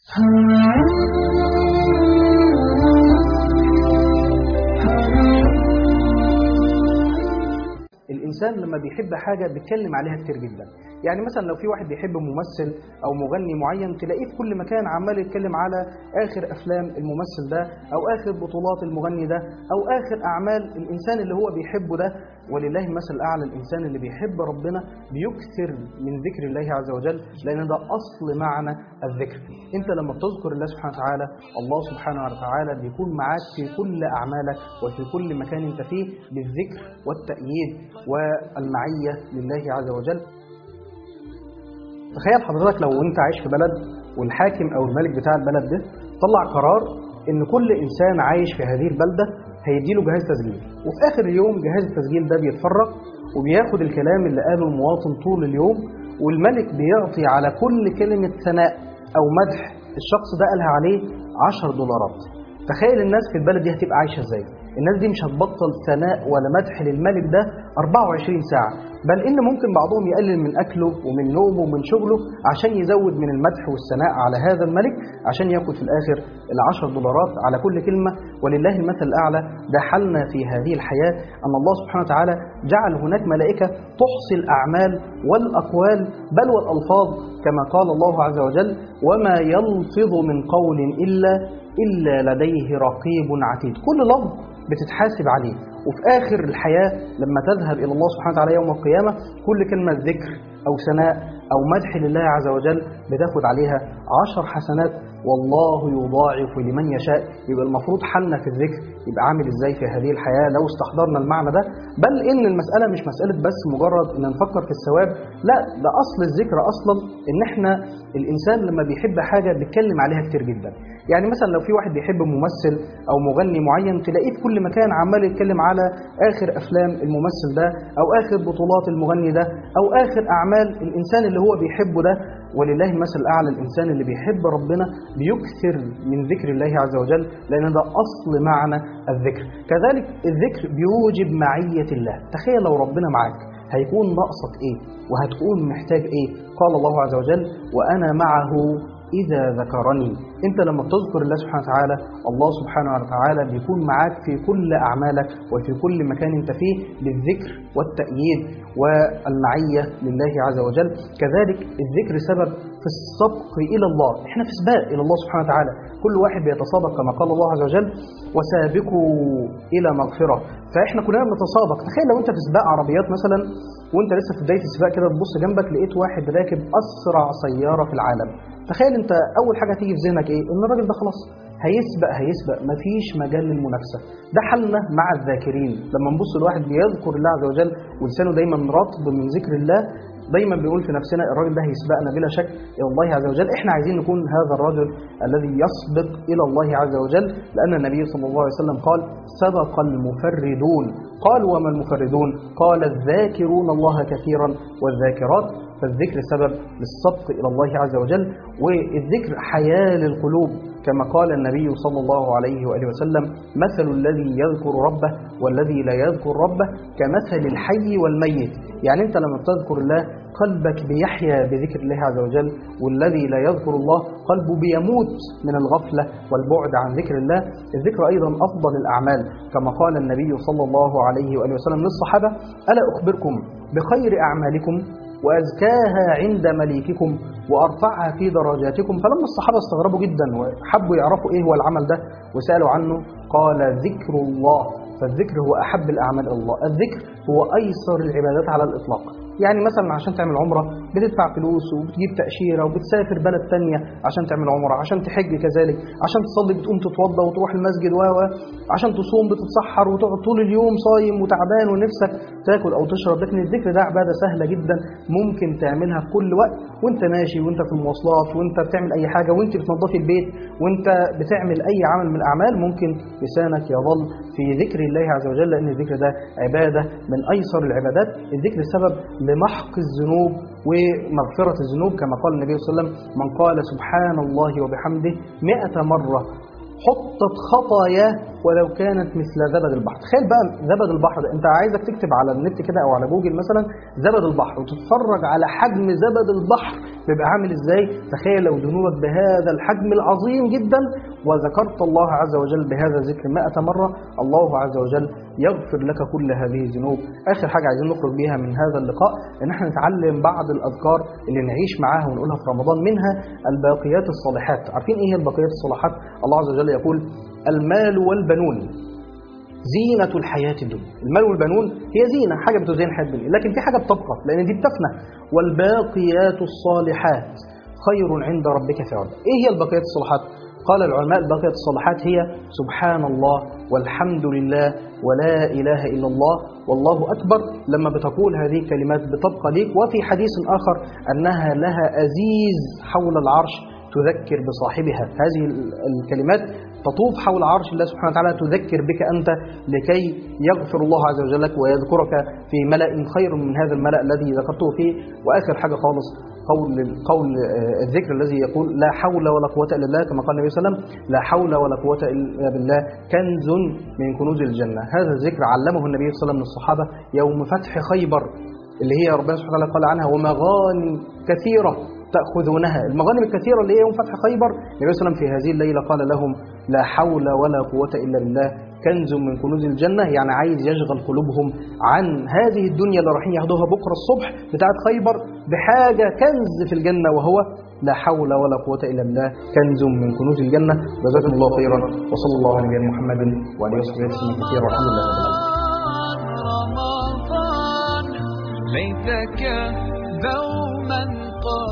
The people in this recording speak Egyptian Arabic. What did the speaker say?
الانسان لما بيحب حاجه بيتكلم عليها كتير جدا يعني مثلا لو في واحد بيحب ممثل او مغني معين تلاقيه في كل مكان عمال يتكلم على اخر افلام الممثل ده او اخر بطولات المغني ده او اخر اعمال الانسان اللي هو بيحبه ده ولله المثل الاعلى الانسان اللي بيحب ربنا بيكثر من ذكر الله عز وجل لان ده اصل معنى الذكر انت لما بتذكر الله سبحانه وتعالى الله سبحانه وتعالى بيكون معاك في كل اعمالك وفي كل مكان انت فيه بالذكر والتأييد والمعية لله عز وجل تخيل حضرتك لو انت عايش في بلد والحاكم او الملك بتاع البلد ده طلع قرار ان كل انسان عايش في هذه البلده هيديله جهاز تسجيل وفي اخر اليوم جهاز التسجيل ده بيتفرغ وبياخد الكلام اللي قاله المواطن طول اليوم والملك بيعطي على كل كلمه ثناء او مدح الشخص ده قالها عليه 10 دولارات تخيل الناس في البلد دي هتبقى عايشه ازاي الناس دي مش هتبطل ثناء ولا مدح للملك ده 24 ساعة بل إن ممكن بعضهم يقلل من أكله ومن نومه ومن شغله عشان يزود من المدح والثناء على هذا الملك عشان ياخد في الآخر العشر دولارات على كل كلمة ولله المثل الأعلى ده حالنا في هذه الحياة أن الله سبحانه وتعالى جعل هناك ملائكة تحصي الأعمال والأقوال بل والألفاظ كما قال الله عز وجل وما يلفظ من قول إلا إلا لديه رقيب عتيد كل لفظ بتتحاسب عليه وفي آخر الحياة لما تذهب إلى الله سبحانه وتعالى يوم القيامة كل كلمة ذكر أو ثناء أو مدح لله عز وجل بتاخد عليها عشر حسنات والله يضاعف لمن يشاء يبقى المفروض حالنا في الذكر يبقى عامل ازاي في هذه الحياة لو استحضرنا المعنى ده بل ان المسألة مش مسألة بس مجرد ان نفكر في الثواب لا ده اصل الذكر اصلا ان احنا الانسان لما بيحب حاجة بيتكلم عليها كتير جدا يعني مثلا لو في واحد بيحب ممثل او مغني معين تلاقيه في كل مكان عمال يتكلم على اخر افلام الممثل ده او اخر بطولات المغني ده او اخر اعمال الانسان اللي هو بيحبه ده ولله المثل الاعلى الانسان اللي بيحب ربنا بيكثر من ذكر الله عز وجل لان ده اصل معنى الذكر كذلك الذكر بيوجب معيه الله تخيل لو ربنا معاك هيكون ناقصك ايه وهتكون محتاج ايه قال الله عز وجل وانا معه إذا ذكرني أنت لما بتذكر الله سبحانه وتعالى الله سبحانه وتعالى بيكون معاك في كل أعمالك وفي كل مكان أنت فيه بالذكر والتأييد والمعية لله عز وجل كذلك الذكر سبب في السبق إلى الله إحنا في سباق إلى الله سبحانه وتعالى كل واحد بيتسابق كما قال الله عز وجل وسابقوا إلى مغفرة فإحنا كلنا بنتسابق تخيل لو أنت في سباق عربيات مثلا وأنت لسه في بداية السباق كده تبص جنبك لقيت واحد راكب أسرع سيارة في العالم تخيل انت اول حاجه تيجي في ذهنك ايه ان الراجل ده خلاص هيسبق هيسبق مفيش مجال للمنافسه ده حالنا مع الذاكرين لما نبص لواحد بيذكر الله عز وجل ولسانه دايما رطب من ذكر الله دايما بيقول في نفسنا الراجل ده هيسبقنا بلا شك الى الله عز وجل احنا عايزين نكون هذا الرجل الذي يسبق الى الله عز وجل لان النبي صلى الله عليه وسلم قال سبق المفردون قال وما المفردون قال الذاكرون الله كثيرا والذاكرات فالذكر سبب للسبق إلى الله عز وجل والذكر حياة للقلوب كما قال النبي صلى الله عليه وآله وسلم مثل الذي يذكر ربه والذي لا يذكر ربه كمثل الحي والميت يعني أنت لما تذكر الله قلبك بيحيا بذكر الله عز وجل والذي لا يذكر الله قلبه بيموت من الغفلة والبعد عن ذكر الله الذكر أيضا أفضل الأعمال كما قال النبي صلى الله عليه وآله وسلم للصحابة ألا أخبركم بخير أعمالكم وأزكاها عند مليككم وأرفعها في درجاتكم فلما الصحابة استغربوا جدا وحبوا يعرفوا إيه هو العمل ده وسألوا عنه قال ذكر الله فالذكر هو أحب الأعمال إلى الله الذكر هو أيسر العبادات على الإطلاق يعني مثلا عشان تعمل عمرة بتدفع فلوس وبتجيب تأشيرة وبتسافر بلد تانية عشان تعمل عمرة عشان تحج كذلك عشان تصلي بتقوم تتوضى وتروح المسجد و عشان تصوم بتتسحر وتقعد طول اليوم صايم وتعبان ونفسك تاكل أو تشرب لكن الذكر ده عبادة سهلة جدا ممكن تعملها في كل وقت وانت ماشي وانت في المواصلات وانت بتعمل أي حاجة وانت بتنظفي البيت وانت بتعمل أي عمل من الأعمال ممكن لسانك يظل في ذكر الله عز وجل لأن الذكر ده عبادة من أيسر العبادات الذكر سبب لمحق الذنوب ومغفرة الذنوب كما قال النبي صلى الله عليه وسلم من قال سبحان الله وبحمده مئة مرة حطت خطاياه ولو كانت مثل زبد البحر تخيل بقى زبد البحر ده انت عايزك تكتب على النت كده او على جوجل مثلا زبد البحر وتتفرج على حجم زبد البحر بيبقى عامل ازاي تخيل لو ذنوبك بهذا الحجم العظيم جدا وذكرت الله عز وجل بهذا الذكر 100 مرة الله عز وجل يغفر لك كل هذه الذنوب اخر حاجة عايزين نخرج بيها من هذا اللقاء ان احنا نتعلم بعض الاذكار اللي نعيش معاها ونقولها في رمضان منها الباقيات الصالحات عارفين ايه هي الباقيات الصالحات الله عز وجل يقول المال والبنون زينة الحياة الدنيا المال والبنون هي زينة حاجة بتزين الحياة الدنيا لكن في حاجة بتبقى لأن دي بتفنى والباقيات الصالحات خير عند ربك ثوابا إيه هي الباقيات الصالحات؟ قال العلماء الباقيات الصالحات هي سبحان الله والحمد لله ولا إله إلا الله والله أكبر لما بتقول هذه الكلمات بتبقى ليك وفي حديث آخر أنها لها أزيز حول العرش تذكر بصاحبها هذه الكلمات تطوف حول عرش الله سبحانه وتعالى تذكر بك أنت لكي يغفر الله عز وجل لك ويذكرك في ملأ خير من هذا الملأ الذي ذكرته فيه وآخر حاجة خالص قول قول الذكر الذي يقول لا حول ولا قوة إلا بالله كما قال النبي صلى الله عليه وسلم لا حول ولا قوة إلا بالله كنز من كنوز الجنة هذا الذكر علمه النبي صلى الله عليه وسلم للصحابة يوم فتح خيبر اللي هي ربنا سبحانه وتعالى قال عنها ومغانم كثيرة تأخذونها المغانم الكثيرة اللي هي يوم فتح خيبر النبي صلى الله عليه وسلم في هذه الليلة قال لهم لا حول ولا قوة إلا بالله كنز من كنوز الجنة يعني عايز يشغل قلوبهم عن هذه الدنيا اللي رايحين ياخدوها بكرة الصبح بتاعت خيبر بحاجة كنز في الجنة وهو لا حول ولا قوة إلا بالله كنز من كنوز الجنة جزاكم الله خيرا وصلى الله على نبينا محمد وعلى آله وصحبه وسلم كثيرا والحمد لله رب العالمين رمضان ليتك دوما قائما